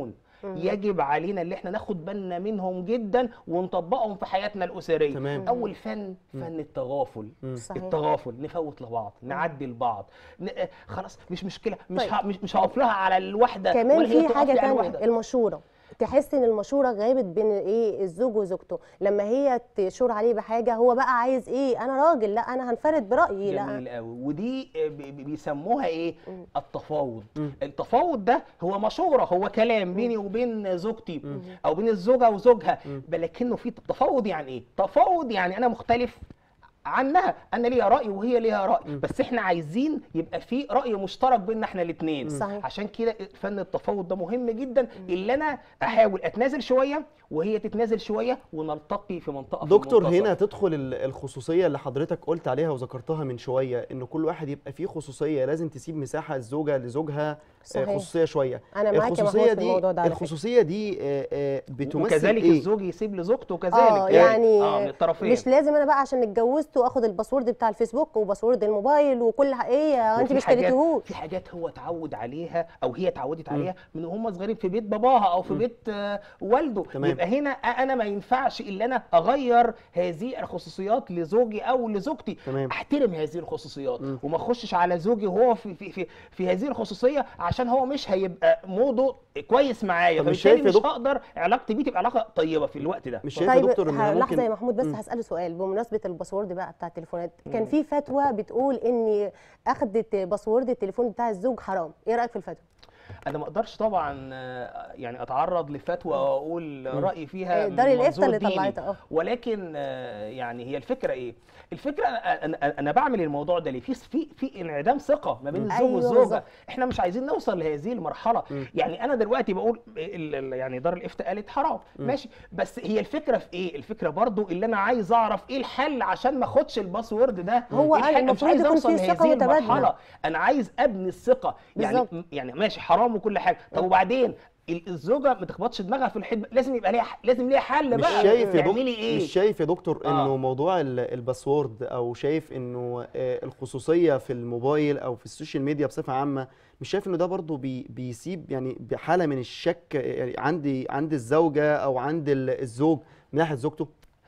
يجب علينا اللي احنا ناخد بالنا منهم جدا ونطبقهم في حياتنا الاسريه تمام. اول فن فن التغافل صحيح. التغافل نفوت لبعض نعدي لبعض ن... آه، خلاص مش مشكله مش طيب. ه... مش مش هقف لها على الواحده كمان ولا هي في تقف حاجه لي على تانية الواحدة. المشوره تحس ان المشوره غابت بين ايه الزوج وزوجته لما هي تشور عليه بحاجه هو بقى عايز ايه انا راجل لا انا هنفرد برايي لا جميل قوي ودي آه، بي- بي- بيسموها ايه التفاوض التفاوض ده هو مشوره هو كلام بيني وبين زوجتي او بين الزوجه وزوجها لكنه في تفاوض يعني ايه تفاوض يعني انا مختلف عنها انا ليها راي وهي ليها راي بس احنا عايزين يبقى في راي مشترك بيننا احنا الاثنين صحيح. عشان كده فن التفاوض ده مهم جدا اللي انا احاول اتنازل شويه وهي تتنازل شويه ونلتقي في منطقه في دكتور المنتصف. هنا تدخل ال- الخصوصيه اللي حضرتك قلت عليها وذكرتها من شويه ان كل واحد يبقى فيه خصوصيه لازم تسيب مساحه الزوجه لزوجها آه، صحيح. خصوصيه شويه أنا معاك يا محمود الخصوصيه في دي الموضوع ده على فكرة. الخصوصيه دي آه، آه، بتمثل وكذلك ايه الزوج يسيب لزوجته كذلك اه يعني اه من الطرفين مش لازم انا بقى عشان اتجوزت واخد الباسورد بتاع الفيسبوك وباسورد الموبايل وكل ح- ايه يا انت وفي ما حاجات- اشتريتيهوش في حاجات هو اتعود عليها او هي اتعودت عليها من هم صغيرين في بيت باباها او في بيت آه، والده تمام. يبقى هنا انا ما ينفعش الا انا اغير هذه الخصوصيات لزوجي او لزوجتي تمام. احترم هذه الخصوصيات وما اخشش على زوجي وهو في في في, في هذه الخصوصيه عشان هو مش هيبقى موضوع كويس معايا طب مش فبالتالي شايف يا مش دكتور- هقدر علاقتي بيه تبقى علاقه طيبه في الوقت ده مش شايف يا طيب دكتور ان ه- لحظه يا ممكن محمود بس مم. هساله سؤال بمناسبه الباسورد بقى بتاع التليفونات كان في فتوى بتقول ان اخدت باسورد التليفون بتاع الزوج حرام ايه رايك في الفتوى انا ما اقدرش طبعا آه، يعني اتعرض لفتوى واقول رايي فيها آه، من دار الإفتاء منظور اللي ديني. طلعتها، آه. ولكن آه، يعني هي الفكره ايه الفكره أنا- انا انا بعمل الموضوع ده ليه في في في انعدام ثقه ما بين الزوج أيوة والزوجه بالظبط. احنا مش عايزين نوصل لهذه المرحله يعني انا دلوقتي بقول ال- ال- يعني دار الافتاء قالت حرام ماشي بس هي الفكره في ايه الفكره برضو اللي انا عايز اعرف ايه الحل عشان ما اخدش الباسورد ده هو إيه قال الحل؟ مش المفروض عايز يكون اوصل في لهذه ثقة متبادلة. المرحله انا عايز ابني الثقه يعني بالظبط. يعني ماشي حرام وكل حاجه طب وبعدين ال- الزوجه ما تخبطش دماغها في الحيط لازم يبقى ليها لازم ليها حل مش بقى شايف يا دكتور تعملي ايه مش شايف يا دكتور آه. انه موضوع ال- الباسورد او شايف انه آه، الخصوصيه في الموبايل او في السوشيال ميديا بصفه عامه مش شايف انه ده برضو بي بيسيب يعني بحاله من الشك آه، يعني عندي عند الزوجه او عند ال- الزوج من ناحيه زوجته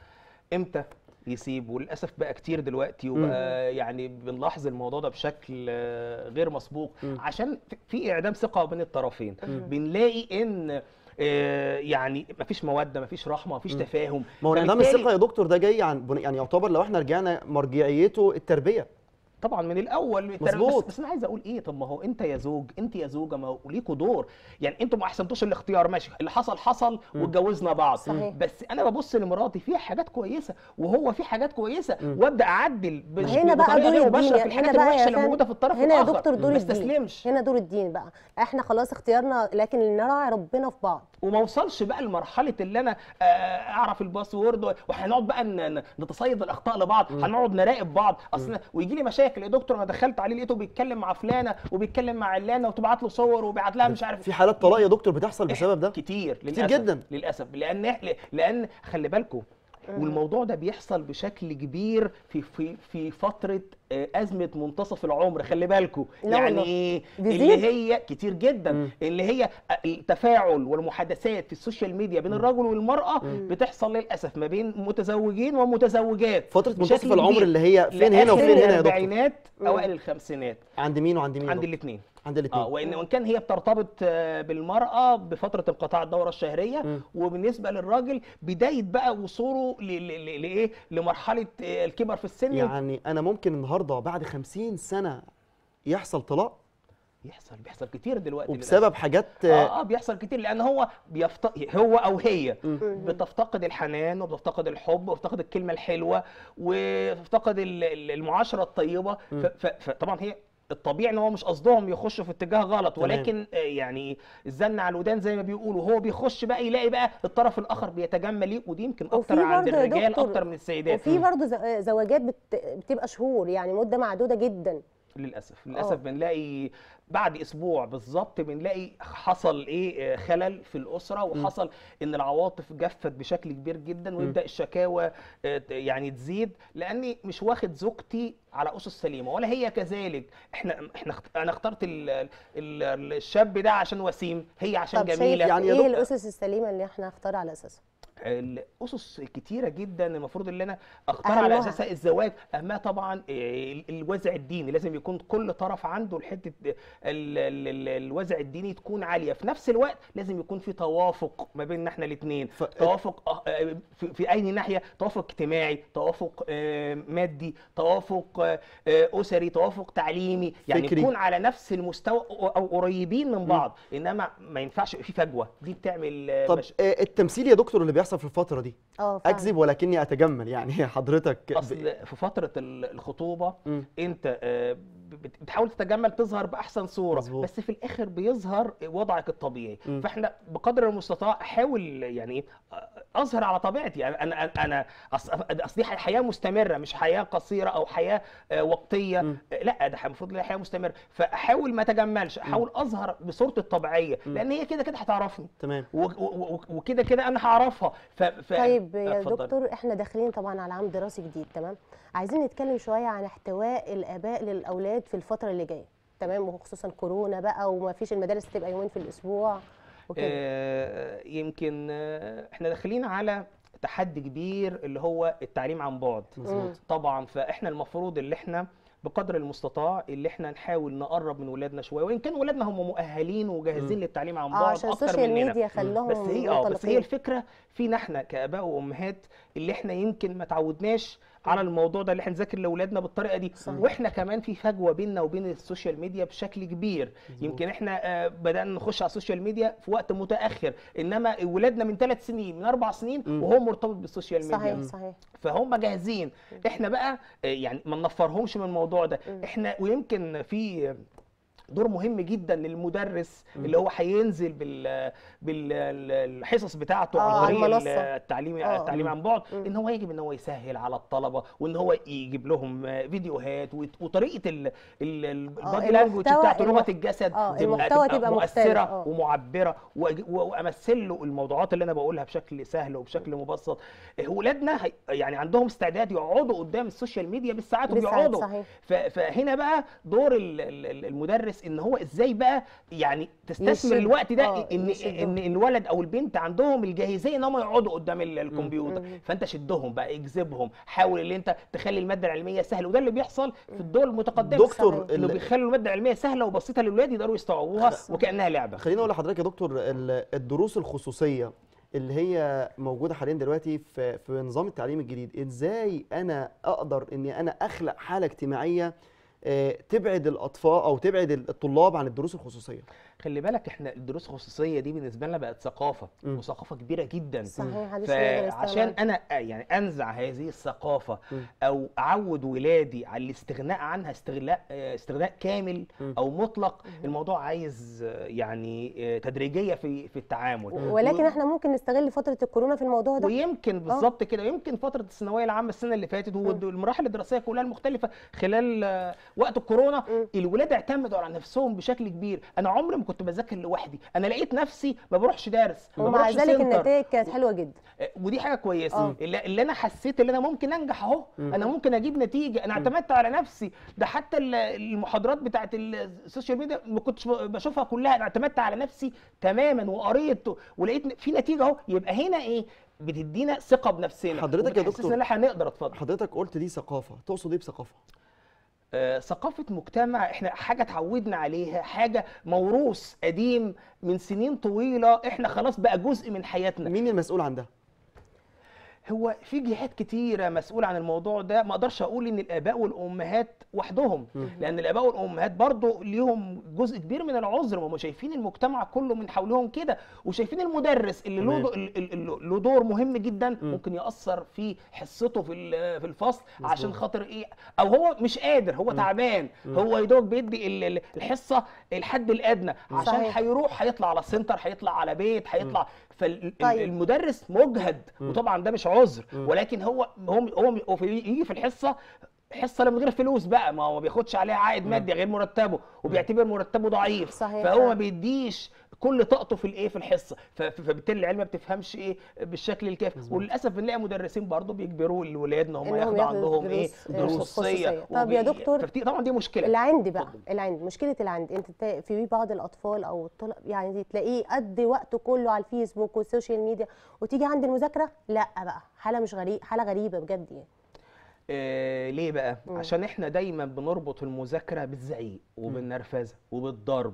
امتى يسيب وللاسف بقى كتير دلوقتي وبقى يعني بنلاحظ الموضوع ده بشكل آه، غير مسبوق عشان في- في اعدام ثقه بين الطرفين بنلاقي ان آه، يعني مفيش موده مفيش رحمه مفيش تفاهم ما هو انعدام فبالتالي- الثقه يا دكتور ده جاي عن بن- يعني يعتبر لو احنا رجعنا مرجعيته التربيه طبعا من الاول بس, مظبوط. بس انا عايز اقول ايه طب ما هو انت يا زوج انت يا زوجه ما هو ليكوا دور يعني انتوا ما احسنتوش الاختيار ماشي اللي حصل حصل واتجوزنا بعض صحيح. بس انا ببص لمراتي فيها حاجات كويسه وهو في حاجات كويسه وابدا اعدل بش- هنا بقى بطريقة دور غير مباشرة الدين في هنا الحاجات بقى الوحشه يا اللي فندم موجوده في الطرف هنا يا الاخر دكتور دور ما الدين استسلمش هنا دور الدين بقى احنا خلاص اختيارنا لكن نراعي ربنا في بعض وما اوصلش بقى لمرحله اللي انا آه، اعرف الباسورد وهنقعد بقى ن- ن- نتصيد الاخطاء لبعض هنقعد نراقب بعض اصل ويجي لي مشاكل يا دكتور انا دخلت عليه لقيته بيتكلم مع فلانه وبيتكلم مع علانه وتبعت له صور وبيبعت لها مش عارف في حالات طلاق يا دكتور بتحصل بسبب ده كتير كتير للاسف جدا. للاسف لان لان خلي بالكم والموضوع ده بيحصل بشكل كبير في في في فتره آه، ازمه منتصف العمر خلي بالكم لا يعني والله. ايه بيزيد. اللي هي كتير جدا اللي هي التفاعل والمحادثات في السوشيال ميديا بين الرجل والمراه بتحصل للاسف ما بين متزوجين ومتزوجات فترة بشكل منتصف العمر كبير. اللي هي فين هنا لآخر وفين هنا يا دكتور الاربعينات اوائل الخمسينات عند مين وعند مين يا عند دكتور؟ الاثنين عند الاثنين اه وان وان كان هي بترتبط آه، بالمراه بفتره انقطاع الدوره الشهريه وبالنسبه للراجل بدايه بقى وصوله ل- ل- ل- لايه لمرحله آه، الكبر في السن يعني انا ممكن النهارده بعد 50 سنه يحصل طلاق بيحصل بيحصل كتير دلوقتي وبسبب حاجات اه اه بيحصل كتير لان هو بيفت... هو او هي بتفتقد الحنان وبتفتقد الحب وبتفتقد الكلمه الحلوه وبتفتقد ال- ال- المعاشره الطيبه ف... ف... فطبعا هي الطبيعي ان هو مش قصدهم يخشوا في اتجاه غلط تمام. ولكن آه، يعني الزن على الودان زي ما بيقولوا هو بيخش بقى يلاقي بقى الطرف الاخر بيتجمل ليه ودي يمكن وفي اكتر عند برضه يا الرجال دكتور- اكتر من السيدات وفي برضه ز- زواجات بت... بتبقى شهور يعني مده معدوده جدا للاسف للاسف بنلاقي بعد اسبوع بالظبط بنلاقي حصل ايه آه، خلل في الاسره وحصل ان العواطف جفت بشكل كبير جدا ويبدا الشكاوى آه، ت- يعني تزيد لاني مش واخد زوجتي على اسس سليمه ولا هي كذلك احنا احنا اخت- انا اخترت ال ال الشاب ده عشان وسيم هي عشان طب شايف جميله يعني يا ايه دكتور- الاسس السليمه اللي احنا نختار على اساسها الاسس كتيره جدا المفروض اللي انا اختار على أهمها. اساسها الزواج اهمها طبعا ال- الوازع الديني لازم يكون كل طرف عنده الحته ال- ال- ال- الوازع الديني تكون عاليه في نفس الوقت لازم يكون في توافق ما بيننا احنا الاثنين ف- توافق آه، آه، في في اي ناحيه توافق اجتماعي توافق آه، مادي توافق آه، آه، اسري توافق تعليمي يعني فكري. يكون على نفس المستوى او أو قريبين من بعض انما ما ينفعش يبقى في فجوه دي بتعمل آه، طب مش... آه، التمثيل يا دكتور اللي بيحصل في الفتره دي اه فعلا. اكذب ولكني اتجمل يعني حضرتك ب- اصل في فتره ال- الخطوبه مم. انت آه، بت- بتحاول تتجمل تظهر باحسن صوره مظبوط. بس في الاخر بيظهر وضعك الطبيعي مم. فاحنا بقدر المستطاع احاول يعني آه، اظهر على طبيعتي يعني انا انا انا أص- اصل دي حياه مستمره مش حياه قصيره او حياه آه، وقتيه مم. آه، لا ده المفروض لها حياه مستمره فاحاول ما اتجملش احاول اظهر بصورتي الطبيعيه لان هي كده كده هتعرفني تمام و- و- و- وكده كده انا هعرفها ف... ف... طيب يا اتفضلي. دكتور احنا داخلين طبعا على عام دراسي جديد تمام عايزين نتكلم شويه عن احتواء الاباء للاولاد في الفتره اللي جايه تمام وخصوصا كورونا بقى وما فيش المدارس تبقى يومين في الاسبوع وكده آه، يمكن آه، احنا داخلين على تحدي كبير اللي هو التعليم عن بعد مظبوط طبعا فاحنا المفروض اللي احنا بقدر المستطاع اللي احنا نحاول نقرب من ولادنا شويه وان كان ولادنا هم مؤهلين وجاهزين للتعليم عن اه بعد عشان اكتر السوشيال مننا ميديا خلاهم بس هي اه بس هي منطلقين. الفكره فينا احنا كاباء وامهات اللي احنا يمكن ما تعودناش على الموضوع ده اللي احنا نذاكر لاولادنا بالطريقه دي صحيح. واحنا كمان في فجوه بيننا وبين السوشيال ميديا بشكل كبير يمكن احنا آه، بدانا نخش على السوشيال ميديا في وقت متاخر انما ولادنا من ثلاث سنين من اربع سنين وهو مرتبط بالسوشيال ميديا صحيح صحيح فهم جاهزين احنا بقى آه، يعني ما ننفرهمش من الموضوع ده احنا ويمكن في دور مهم جدا للمدرس اللي هو هينزل بال بالحصص بتاعته آه، عن على طريق المنصة. التعليم آه. التعليم عن بعد ان هو يجب ان هو يسهل على الطلبه وان هو يجيب لهم آه، فيديوهات وت- وطريقه ال- ال- ال- البادي لانجوج المحتوى- بتاعته لغه المح- الجسد آه، تبقى- المحتوى تبقى مختلف، مؤثره آه. ومعبره وأج- و- وامثل له الموضوعات اللي انا بقولها بشكل سهل وبشكل مبسط اولادنا هي- يعني عندهم استعداد يقعدوا قدام السوشيال ميديا بالساعات بالساعات، وبيقعدوا صحيح. ف- فهنا بقى دور ال- ال- ال- المدرس ان هو ازاي بقى يعني تستثمر يشد- الوقت ده آه، ان يشدهم. ان الولد او البنت عندهم الجاهزيه ان هم يقعدوا قدام ال- الكمبيوتر فانت شدهم بقى اجذبهم حاول ان انت تخلي الماده العلميه سهله وده اللي بيحصل في الدول المتقدمه دكتور، صحيح. انه ال- بيخلوا الماده العلميه سهله وبسيطه للولاد يقدروا يستوعبوها وكانها لعبه خليني اقول لحضرتك يا دكتور ال- الدروس الخصوصيه اللي هي موجوده حاليا دلوقتي في في نظام التعليم الجديد ازاي انا اقدر اني انا اخلق حاله اجتماعيه آه، تبعد الاطفال او تبعد الطلاب عن الدروس الخصوصيه خلي بالك احنا الدروس الخصوصيه دي بالنسبه لنا بقت ثقافه مم. وثقافه كبيره جدا صحيح محدش يقدر يستغنى فعشان عنها. انا يعني انزع هذه الثقافه مم. او اعود ولادي على الاستغناء عنها استغلاء آه، استغناء كامل مم. او مطلق الموضوع عايز آه، يعني آه، تدريجيه في في التعامل ولكن و- احنا ممكن نستغل فتره الكورونا في الموضوع ده ويمكن بالظبط كده يمكن فتره الثانويه العامه السنه اللي فاتت والمراحل الدراسيه كلها المختلفه خلال آه، وقت الكورونا الولاد اعتمدوا على نفسهم بشكل كبير انا عمري ما كنت بذاكر لوحدي انا لقيت نفسي ما بروحش دارس ما ومع بروحش ذلك سنتر. النتائج كانت حلوه جدا آه، ودي حاجه كويسه آه. اللي, اللي انا حسيت ان انا ممكن انجح اهو انا ممكن اجيب نتيجه انا اعتمدت على نفسي ده حتى ال- المحاضرات بتاعت السوشيال ميديا ما كنتش ب- بشوفها كلها انا اعتمدت على نفسي تماما وقريت ولقيت ن- في نتيجه اهو يبقى هنا ايه بتدينا ثقه بنفسنا حضرتك يا وبتحسسنا دكتور- ان احنا هنقدر اتفضل حضرتك قلت دي ثقافه تقصد ايه بثقافه آه، ثقافة مجتمع احنا حاجة اتعودنا عليها حاجة موروث قديم من سنين طويلة احنا خلاص بقى جزء من حياتنا مين المسؤول عن ده هو في جهات كتيرة مسؤولة عن الموضوع ده ما اقدرش اقول ان الاباء والامهات وحدهم لان الاباء والامهات برضو ليهم جزء كبير من العذر ما هم شايفين المجتمع كله من حولهم كده وشايفين المدرس اللي له تمام. دو- ال- ال- ال- له دور مهم جدا ممكن ياثر في حصته في ال- في الفصل عشان خاطر ايه او هو مش قادر هو تعبان هو يدوب بيدي ال- ال- الحصه الحد الادنى عشان صحيح. هيروح هيطلع على سنتر هيطلع على بيت هيطلع طيب. فالمدرس مجهد وطبعا ده مش عذر ولكن هو هو هو هو في- يجي في الحصه حصه من غير فلوس بقى ما هو ما بياخدش عليها عائد مادي غير مرتبه وبيعتبر مرتبه ضعيف صحيح. فهو ما بيديش كل طاقته في الايه في الحصه ف- ف- فبالتالي العيال ما بتفهمش ايه بالشكل الكافي وللاسف بنلاقي مدرسين برضه بيجبروا الولاد ان هم إنهم ياخدوا ياخدوا عندهم ايه دروس- دروس دروس خصوصيه خصوصية. طب يا وبي- دكتور، فبت- طبعا دي مشكله العند بقى اتفضل. العند مشكله العند انت تا- في بعض الاطفال او الطلاب يعني تلاقيه قد وقته كله على الفيسبوك والسوشيال ميديا وتيجي عند المذاكره لا بقى حاله مش غريب حاله غريبه بجد يعني آه ليه بقى؟ مم. عشان احنا دايما بنربط المذاكره بالزعيق وبالنرفزه وبالضرب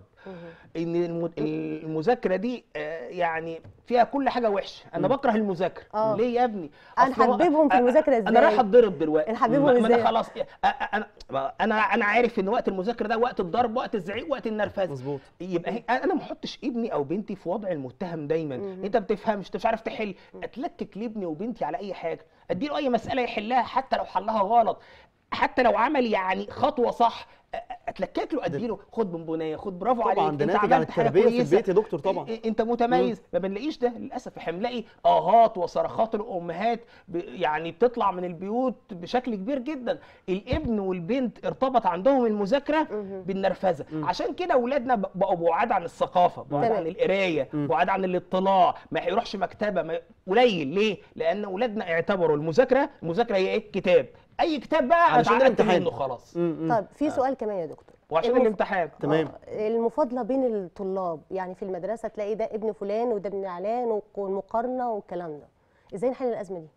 ان الم- المذاكره دي آه يعني فيها كل حاجه وحشه انا بكره المذاكره آه. ليه يا ابني أصل هو- هنحببهم في أ- أ- المذاكرة انا إزاي؟ رايح اتضرب دلوقتي نحببهم ما- ما إزاي؟ انا خلاص أ- أ- انا انا انا عارف ان وقت المذاكره ده وقت الضرب وقت الزعيق وقت النرفزه مظبوط يبقى هي- انا ما احطش ابني او بنتي في وضع المتهم دايما انت ما بتفهمش انت مش عارف تحل اتلكك لابني وبنتي على اي حاجه اديله اي مساله يحلها حتى لو حلها غلط حتى لو عمل يعني خطوه صح أ- اتلكك له اديله خد بونبونيه خد برافو عليك طبعا انت ده ناتج عن عملت حاجة التربيه في كويسة. البيت يا دكتور طبعا إيه- انت متميز ما بنلاقيش ده للاسف احنا بنلاقي اهات وصرخات الامهات ب- يعني بتطلع من البيوت بشكل كبير جدا الابن والبنت ارتبط عندهم المذاكره بالنرفزه عشان كده اولادنا ب- بقوا بعاد عن الثقافه بعاد تمام. عن القرايه بعاد عن الاطلاع ما يروحش مكتبه ما قليل ليه لان اولادنا اعتبروا المذاكره المذاكره هي ايه كتاب اي كتاب بقى علشان اتعقدت الامتحان. منه خلاص مم، مم. طيب في سؤال كمان يا دكتور وعشان المف- الامتحان تمام. آه، المفاضله بين الطلاب يعني في المدرسه تلاقي ده ابن فلان وده ابن علان والمقارنه والكلام ده ازاي نحل الازمه دي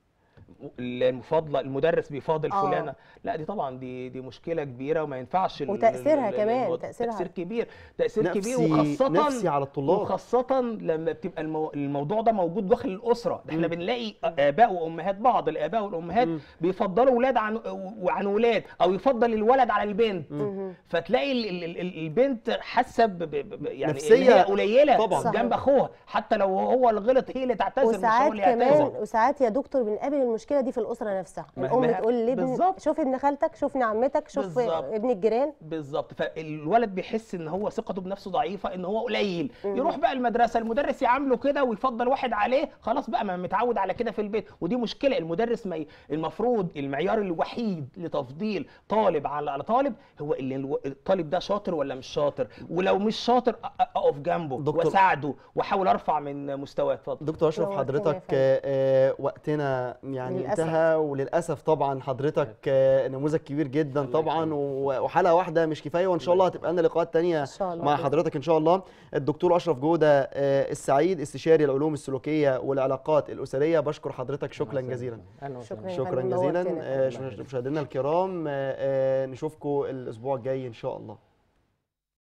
المفاضله المدرس بيفاضل آه. فلانه لا دي طبعا دي دي مشكله كبيره وما ينفعش ال- وتأثيرها ال- ال- كمان، المو- تأثيرها. تاثير كبير تاثير كبير نفسي- وخاصه نفسي على الطلاب. وخاصه لما بتبقى المو... الموضوع ده موجود داخل الاسره ده احنا بنلاقي اباء وامهات بعض الاباء والامهات بيفضلوا اولاد عن وعن ولاد او يفضل الولد على البنت فتلاقي ال... ال... ال- البنت حاسه ب... ب... ب... يعني إن نفسية هي قليله طبعاً. صحيح. جنب اخوها حتى لو هو اللي غلط هي اللي تعتذر مش هو وساعات اللي كمان يعتذر وساعات يا دكتور بنقابل المشكله دي في الاسره نفسها ما- الام ما- تقول لابن بالظبط. شوف ابن خالتك شوف ابن عمتك شوف بالظبط. ابن الجيران بالظبط فالولد بيحس ان هو ثقته بنفسه ضعيفه ان هو قليل يروح بقى المدرسه المدرس يعامله كده ويفضل واحد عليه خلاص بقى ما متعود على كده في البيت ودي مشكله المدرس ما ي... المفروض المعيار الوحيد لتفضيل طالب على على طالب هو اللي الو- الطالب ده شاطر ولا مش شاطر ولو مش شاطر أ- أ- اقف جنبه دكتور- واساعده واحاول ارفع من مستواه اتفضل دكتور اشرف نورتنا يا حضرتك فندم. آه، آه، وقتنا يعني للأسف. انتهى وللاسف طبعا حضرتك آه، نموذج كبير جدا طبعا و- وحلقه واحده مش كفايه وان شاء الله هتبقى لنا لقاءات تانية إن شاء الله. مع حضرتك ان شاء الله الدكتور اشرف جوده آه، السعيد استشاري العلوم السلوكيه والعلاقات الاسريه بشكر حضرتك شكرا جزيلا أهلاً وسهلاً. شكرا يا شكرا فندم، جزيلا نورتنا. آه، مشاهدينا الكرام آه، آه، نشوفكم الاسبوع الجاي ان شاء الله